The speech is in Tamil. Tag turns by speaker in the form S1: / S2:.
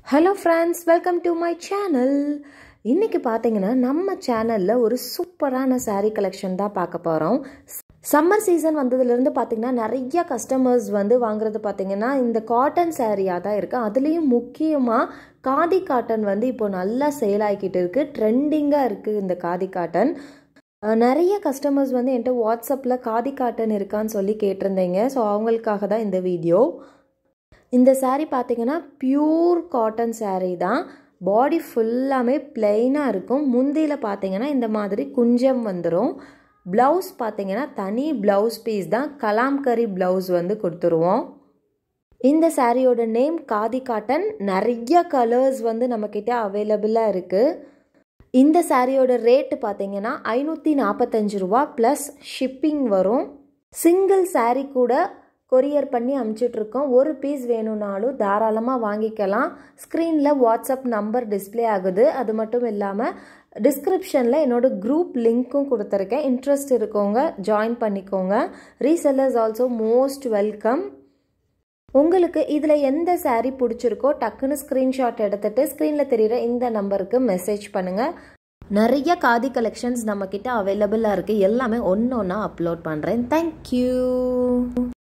S1: hello friends welcome to my channel இன்றைக்கி பார்த்தீங்கன்னா நம்ம சேனலில் ஒரு சூப்பரான saree கலெக்ஷன் தான் பார்க்க போகிறோம் சம்மர் சீசன் வந்ததுலேருந்து பார்த்தீங்கன்னா நிறைய கஸ்டமர்ஸ் வந்து வாங்குறது பார்த்தீங்கன்னா இந்த காட்டன் சாரியாக தான் இருக்குது அதுலேயும் முக்கியமாக காதி காட்டன் வந்து இப்போ நல்லா சேல் ஆகிக்கிட்டு இருக்குது ட்ரெண்டிங்காக இருக்குது இந்த காதி காட்டன் அஹ் நிறைய கஸ்டமர்ஸ் வந்து என்கிட்ட வாட்ஸ்அப்பில் காதி காட்டன் இருக்கான்னு சொல்லி கேட்டிருந்தீங்க ஸோ அவங்களுக்காக தான் இந்த வீடியோ இந்த saree பார்த்தீங்கன்னா பியூர் காட்டன் saree தான் பாடி ஃபுல்லாமே பிளெயினாக இருக்கும் முந்தியில் பார்த்தீங்கன்னா இந்த மாதிரி குஞ்சம் வந்துடும் ப்ளவுஸ் பார்த்தீங்கன்னா தனி ப்ளவுஸ் பீஸ் தான் கலாம்கரி ப்ளவுஸ் வந்து கொடுத்துருவோம் இந்த சாரியோட நேம் காதி காட்டன் நிறைய கலர்ஸ் வந்து நம்மக்கிட்ட அவைலபிளாக இருக்குது இந்த சாரியோட ரேட்டு பார்த்தீங்கன்னா ஐநூற்றி நாற்பத்தஞ்சு ரூபா ப்ளஸ் ஷிப்பிங் வரும் சிங்கிள் saree கூட கொரியர் பண்ணி அமுச்சிட்ருக்கோம் ஒரு பீஸ் வேணும்னாலும் தாராளமாக வாங்கிக்கலாம் ஸ்க்ரீனில் வாட்ஸ்அப் நம்பர் டிஸ்ப்ளே ஆகுது அது மட்டும் இல்லாமல் டிஸ்கிரிப்ஷனில் என்னோட குரூப் லிங்க்கும் கொடுத்துருக்கேன் இன்ட்ரெஸ்ட் இருக்கவங்க ஜாயின் பண்ணிக்கோங்க ரீசெல்லர்ஸ் ஆல்சோ மோஸ்ட் வெல்கம் உங்களுக்கு இதில் எந்த saree பிடிச்சிருக்கோ டக்குன்னு ஸ்க்ரீன்ஷாட் எடுத்துட்டு ஸ்க்ரீனில் தெரிகிற இந்த நம்பருக்கு மெசேஜ் பண்ணுங்கள் நிறைய காதி கலெக்ஷன்ஸ் நம்மக்கிட்ட அவைலபிளாக இருக்குது எல்லாமே ஒன்று ஒன்றா அப்லோட் பண்ணுறேன் தேங்க்யூ